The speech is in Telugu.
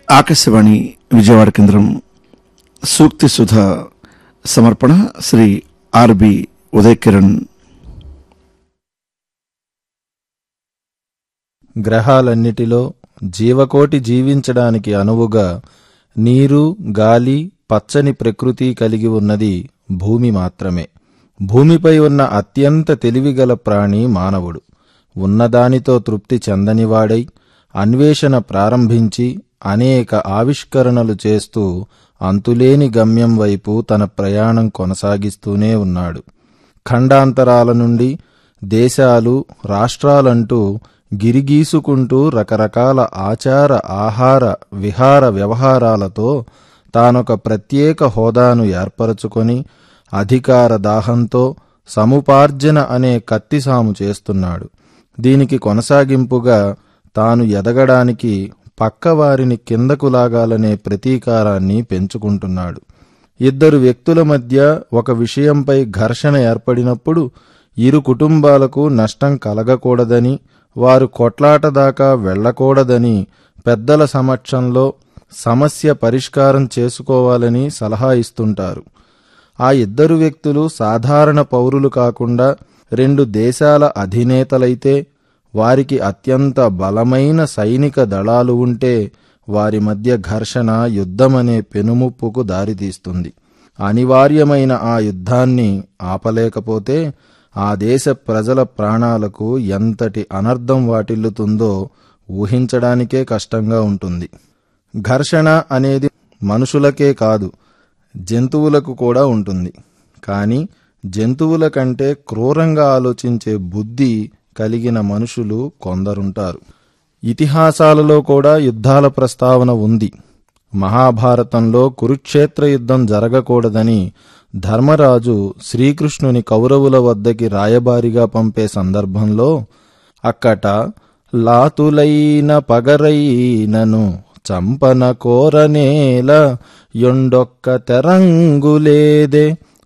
ఆకాశవాణి విజయవాడ కేంద్రం సూక్తి సుధ సమర్పణ శ్రీ ఆర్బి ఉదయ్ కిరణ్ గ్రహాలన్నిటిలో జీవకోటి జీవించడానికి అనువుగా నీరు గాలి పచ్చని ప్రకృతి కలిగి ఉన్నది భూమి మాత్రమే భూమిపై ఉన్న అత్యంత తెలివిగల ప్రాణి మానవుడు ఉన్నదానితో తృప్తి చెందనివాడై అన్వేషణ ప్రారంభించి అనేక ఆవిష్కరణలు చేస్తూ అంతులేని గమ్యం వైపు తన ప్రయాణం కొనసాగిస్తూనే ఉన్నాడు ఖండాంతరాల నుండి దేశాలు రాష్ట్రాలంటూ గిరిగీసుకుంటూ రకరకాల ఆచార ఆహార విహార వ్యవహారాలతో తానొక ప్రత్యేక హోదాను ఏర్పరచుకొని అధికార దాహంతో సముపార్జన అనే కత్తిసాము చేస్తున్నాడు దీనికి కొనసాగింపుగా తాను ఎదగడానికి పక్కవారిని కిందకు లాగాలనే ప్రతీకారాన్ని పెంచుకుంటున్నాడు ఇద్దరు వ్యక్తుల మధ్య ఒక విషయంపై ఘర్షణ ఏర్పడినప్పుడు ఇరు కుటుంబాలకు నష్టం కలగకూడదని వారు కొట్లాట దాకా వెళ్లకూడదని పెద్దల సమక్షంలో సమస్య పరిష్కారం చేసుకోవాలని సలహా ఇస్తుంటారు ఆ ఇద్దరు వ్యక్తులు సాధారణ పౌరులు కాకుండా రెండు దేశాల అధినేతలైతే వారికి అత్యంత బలమైన సైనిక దళాలు ఉంటే వారి మధ్య ఘర్షణ యుద్ధమనే పెనుముప్పుకు దారితీస్తుంది అనివార్యమైన ఆ యుద్ధాన్ని ఆపలేకపోతే ఆ దేశ ప్రజల ప్రాణాలకు ఎంతటి అనర్థం వాటిల్లుతుందో ఊహించడానికే కష్టంగా ఉంటుంది ఘర్షణ అనేది మనుషులకే కాదు జంతువులకు కూడా ఉంటుంది కానీ జంతువుల కంటే క్రూరంగా ఆలోచించే బుద్ధి కలిగిన మనుషులు కొందరుంటారు ఇతిహాసాలలో కూడా యుద్ధాల ప్రస్తావన ఉంది మహాభారతంలో కురుక్షేత్ర యుద్ధం జరగకూడదని ధర్మరాజు శ్రీకృష్ణుని కౌరవుల వద్దకి రాయబారిగా పంపే సందర్భంలో అక్కట లాతులైన పగరైనను చంపన కోరనేల యొండొక్క తెరంగులేదే